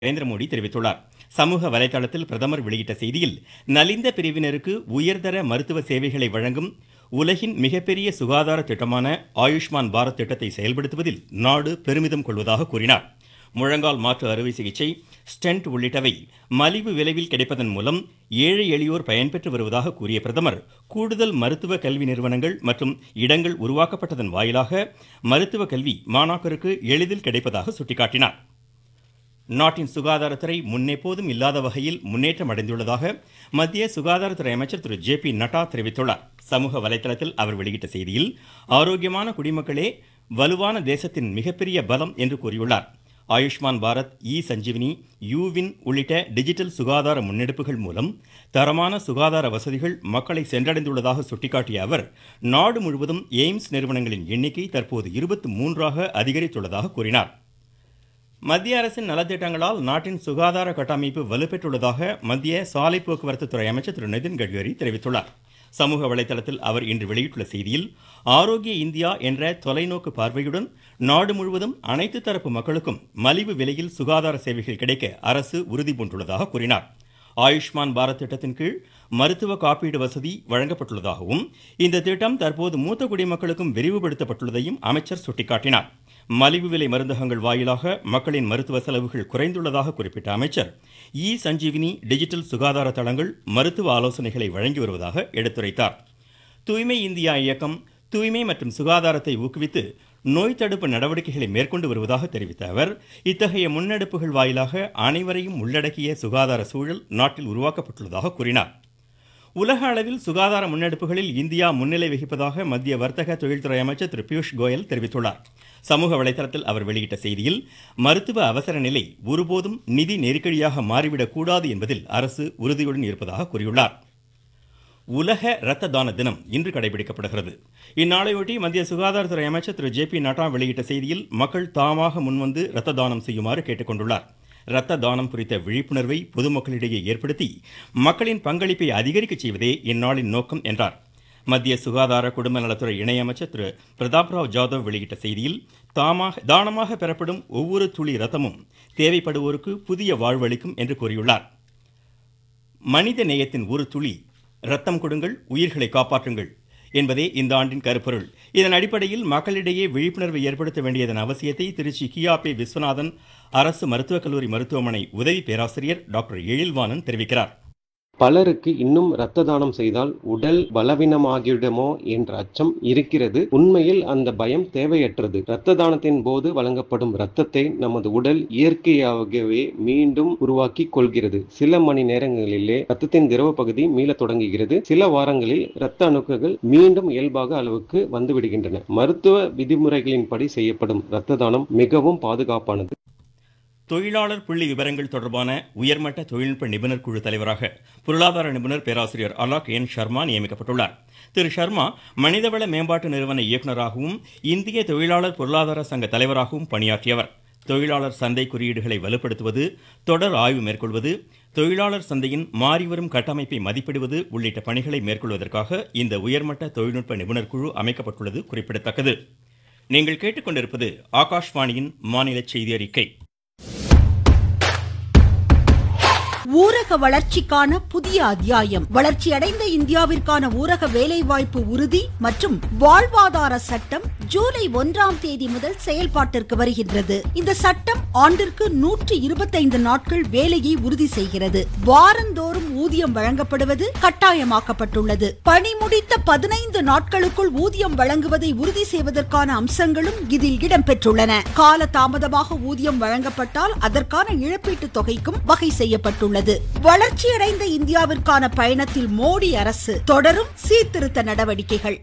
நரேந்திர மோடி தெரிவித்துள்ளார் சமூக வலைதளத்தில் பிரதமர் வெளியிட்ட செய்தியில் நலிந்த பிரிவினருக்கு உயர்தர மருத்துவ சேவைகளை வழங்கும் உலகின் மிகப்பெரிய சுகாதார திட்டமான ஆயுஷ்மான் பாரத் திட்டத்தை செயல்படுத்துவதில் நாடு பெருமிதம் கொள்வதாக கூறினார் முழங்கால் மாற்று அறுவை சிகிச்சை ஸ்டென்ட் உள்ளிட்டவை மலிவு விலைவில் கிடைப்பதன் மூலம் ஏழை எளியோர் பயன்பெற்று வருவதாக கூறிய பிரதமர் கூடுதல் மருத்துவ கல்வி நிறுவனங்கள் மற்றும் இடங்கள் உருவாக்கப்பட்டதன் வாயிலாக மருத்துவ கல்வி மாணாக்கருக்கு எளிதில் கிடைப்பதாக சுட்டிக்காட்டினார் நாட்டின் சுகாதாரத்துறை முன்னெப்போதும் இல்லாத வகையில் முன்னேற்றம் அடைந்துள்ளதாக மத்திய சுகாதாரத்துறை அமைச்சர் திரு ஜே பி நட்டா தெரிவித்துள்ளார் சமூக வலைதளத்தில் அவர் வெளியிட்ட செய்தியில் ஆரோக்கியமான குடிமக்களே வலுவான தேசத்தின் மிகப்பெரிய பலம் என்று கூறியுள்ளார் ஆயுஷ்மான் பாரத் இ சஞ்சீவினி யூவின் உள்ளிட்ட டிஜிட்டல் சுகாதார முன்னெடுப்புகள் மூலம் தரமான சுகாதார வசதிகள் மக்களை சென்றடைந்துள்ளதாக சுட்டிக்காட்டிய அவர் நாடு முழுவதும் எய்ம்ஸ் நிறுவனங்களின் எண்ணிக்கை தற்போது இருபத்தி மூன்றாக அதிகரித்துள்ளதாக கூறினார் மத்திய அரசின் நலத்திட்டங்களால் நாட்டின் சுகாதார கட்டமைப்பு வலுப்பெற்றுள்ளதாக மத்திய சாலை போக்குவரத்து துறை அமைச்சர் திரு நிதின் கட்கரி தெரிவித்துள்ளார் சமூக வலைதளத்தில் அவர் இன்று வெளியிட்டுள்ள செய்தியில் ஆரோக்கிய இந்தியா என்ற தொலைநோக்கு பார்வையுடன் நாடு முழுவதும் அனைத்து தரப்பு மக்களுக்கும் மலிவு விலையில் சுகாதார சேவைகள் கிடைக்க அரசு உறுதி பூண்டுள்ளதாக கூறினார் ஆயுஷ்மான் பாரத் திட்டத்தின் கீழ் மருத்துவ காப்பீடு வசதி வழங்கப்பட்டுள்ளதாகவும் இந்த திட்டம் தற்போது மூத்த குடிமக்களுக்கும் விரிவுபடுத்தப்பட்டுள்ளதையும் அமைச்சர் சுட்டிக்காட்டினார் மலிவு விலை மருந்தகங்கள் வாயிலாக மக்களின் மருத்துவ செலவுகள் குறைந்துள்ளதாக குறிப்பிட்ட அமைச்சர் இ சஞ்சீவினி டிஜிட்டல் சுகாதார தளங்கள் மருத்துவ ஆலோசனைகளை வழங்கி வருவதாக எடுத்துரைத்தார் தூய்மை இந்தியா இயக்கம் தூய்மை மற்றும் சுகாதாரத்தை ஊக்குவித்து நோய் தடுப்பு நடவடிக்கைகளை மேற்கொண்டு வருவதாக தெரிவித்த அவர் இத்தகைய முன்னெடுப்புகள் வாயிலாக அனைவரையும் உள்ளடக்கிய சுகாதார சூழல் நாட்டில் உருவாக்கப்பட்டுள்ளதாக கூறினார் உலக அளவில் சுகாதார முன்னெடுப்புகளில் இந்தியா முன்னிலை வகிப்பதாக மத்திய வர்த்தக தொழில்துறை அமைச்சர் திரு பியூஷ் கோயல் தெரிவித்துள்ளார் சமூக வலைதளத்தில் அவர் வெளியிட்ட செய்தியில் மருத்துவ அவசர நிலை ஒருபோதும் நிதி நெருக்கடியாக மாறிவிடக் கூடாது என்பதில் அரசு உறுதியுடன் இருப்பதாக கூறியுள்ளார் உலக இரத்த தான தினம் இன்று கடைபிடிக்கப்படுகிறது இந்நாளையொட்டி மத்திய சுகாதாரத்துறை அமைச்சர் திரு ஜே பி நட்டா வெளியிட்ட செய்தியில் மக்கள் தாமாக முன்வந்து இரத்த தானம் செய்யுமாறு கேட்டுக்கொண்டுள்ளார் இரத்த தானம் குறித்த விழிப்புணர்வை பொதுமக்களிடையே ஏற்படுத்தி மக்களின் பங்களிப்பை அதிகரிக்க செய்வதே இந்நாளின் நோக்கம் என்றார் மத்திய சுகாதார குடும்ப நலத்துறை இணையமைச்சர் திரு பிரதாப் ராவ் ஜாதவ் வெளியிட்ட செய்தியில் தாமாக தானமாக பெறப்படும் ஒவ்வொரு துளி ரத்தமும் தேவைப்படுவோருக்கு புதிய வாழ்வளிக்கும் என்று கூறியுள்ளார் மனித நேயத்தின் ஒரு துளி ரத்தம் கொடுங்கள் உயிர்களை காப்பாற்றுங்கள் என்பதே இந்த ஆண்டின் கருப்பொருள் இதன் அடிப்படையில் மக்களிடையே விழிப்புணர்வை ஏற்படுத்த வேண்டியதன் அவசியத்தை திருச்சி கியாபே விஸ்வநாதன் அரசு மருத்துவக் கல்லூரி மருத்துவமனை உதவி பேராசிரியர் டாக்டர் எழில்வாணன் தெரிவிக்கிறார் பலருக்கு இன்னும் இரத்த தானம் செய்தால் உடல் பலவீனமாகிவிடுமோ என்ற அச்சம் இருக்கிறது உண்மையில் அந்த பயம் தேவையற்றது இரத்த தானத்தின் போது வழங்கப்படும் இரத்தத்தை நமது உடல் இயற்கையாகவே மீண்டும் உருவாக்கி கொள்கிறது சில மணி நேரங்களிலே இரத்தத்தின் திரவ பகுதி மீள தொடங்குகிறது சில வாரங்களில் இரத்த அணுக்கள் மீண்டும் இயல்பாக அளவுக்கு வந்துவிடுகின்றன மருத்துவ விதிமுறைகளின்படி செய்யப்படும் இரத்த தானம் மிகவும் பாதுகாப்பானது தொழிலாளர் புள்ளி விவரங்கள் தொடர்பான உயர்மட்ட தொழில்நுட்ப நிபுணர் குழு தலைவராக பொருளாதார நிபுணர் பேராசிரியர் அலாக் என் சர்மா நியமிக்கப்பட்டுள்ளார் திரு சர்மா மனிதவள மேம்பாட்டு நிறுவன இயக்குநராகவும் இந்திய தொழிலாளர் பொருளாதார சங்க தலைவராகவும் பணியாற்றியவர் தொழிலாளர் சந்தை குறியீடுகளை வலுப்படுத்துவது தொடர் ஆய்வு மேற்கொள்வது தொழிலாளர் சந்தையின் மாறிவரும் கட்டமைப்பை மதிப்பிடுவது உள்ளிட்ட பணிகளை மேற்கொள்வதற்காக இந்த உயர்மட்ட தொழில்நுட்ப நிபுணர் குழு அமைக்கப்பட்டுள்ளது குறிப்பிடத்தக்கது நீங்கள் கேட்டுக்கொண்டிருப்பது ஆகாஷ்வாணியின் மாநில செய்தி அறிக்கை ஊரக வளர்ச்சிக்கான புதிய அத்தியாயம் வளர்ச்சியடைந்த இந்தியாவிற்கான ஊரக வேலைவாய்ப்பு உறுதி மற்றும் வாழ்வாதார சட்டம் ஜூலை ஒன்றாம் தேதி முதல் செயல்பாட்டிற்கு வருகின்றது இந்த சட்டம் ஆண்டிற்கு நூற்றி இருபத்தைந்து நாட்கள் வேலையை உறுதி செய்கிறது வாரந்தோறும் ஊதியம் வழங்கப்படுவது கட்டாயமாக்கப்பட்டுள்ளது பணி முடித்த பதினைந்து நாட்களுக்குள் ஊதியம் வழங்குவதை உறுதி செய்வதற்கான அம்சங்களும் இதில் இடம்பெற்றுள்ளன கால தாமதமாக ஊதியம் வழங்கப்பட்டால் அதற்கான இழப்பீட்டு தொகைக்கும் வகை செய்யப்பட்டுள்ளது உள்ளது வளர்ச்சியடைந்த இந்தியாவிற்கான பயணத்தில் மோடி அரசு தொடரும் சீர்திருத்த நடவடிக்கைகள்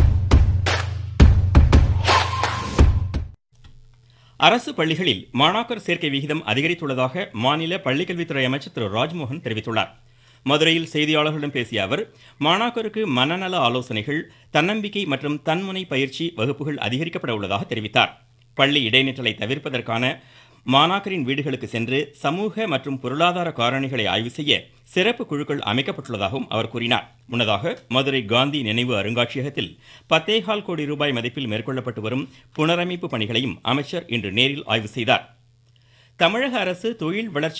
அரசு பள்ளிகளில் மாணாக்கர் சேர்க்கை விகிதம் அதிகரித்துள்ளதாக மாநில பள்ளிக்கல்வித்துறை அமைச்சர் திரு ராஜ்மோகன் தெரிவித்துள்ளார் மதுரையில் செய்தியாளர்களிடம் பேசிய அவர் மாணாக்கருக்கு மனநல ஆலோசனைகள் தன்னம்பிக்கை மற்றும் தன்முனை பயிற்சி வகுப்புகள் அதிகரிக்கப்பட உள்ளதாக தெரிவித்தார் பள்ளி இடைநிற்றலை தவிர்ப்பதற்கான மாணாக்கரின் வீடுகளுக்கு சென்று சமூக மற்றும் பொருளாதார காரணிகளை ஆய்வு செய்ய சிறப்பு குழுக்கள் அமைக்கப்பட்டுள்ளதாகவும் அவர் கூறினார் முன்னதாக மதுரை காந்தி நினைவு அருங்காட்சியகத்தில் பத்தேகால் கோடி ரூபாய் மதிப்பில் மேற்கொள்ளப்பட்டு வரும் புனரமைப்பு பணிகளையும் அமைச்சர் இன்று நேரில் ஆய்வு செய்தார் தமிழக அரசு தொழில் வளர்ச்சி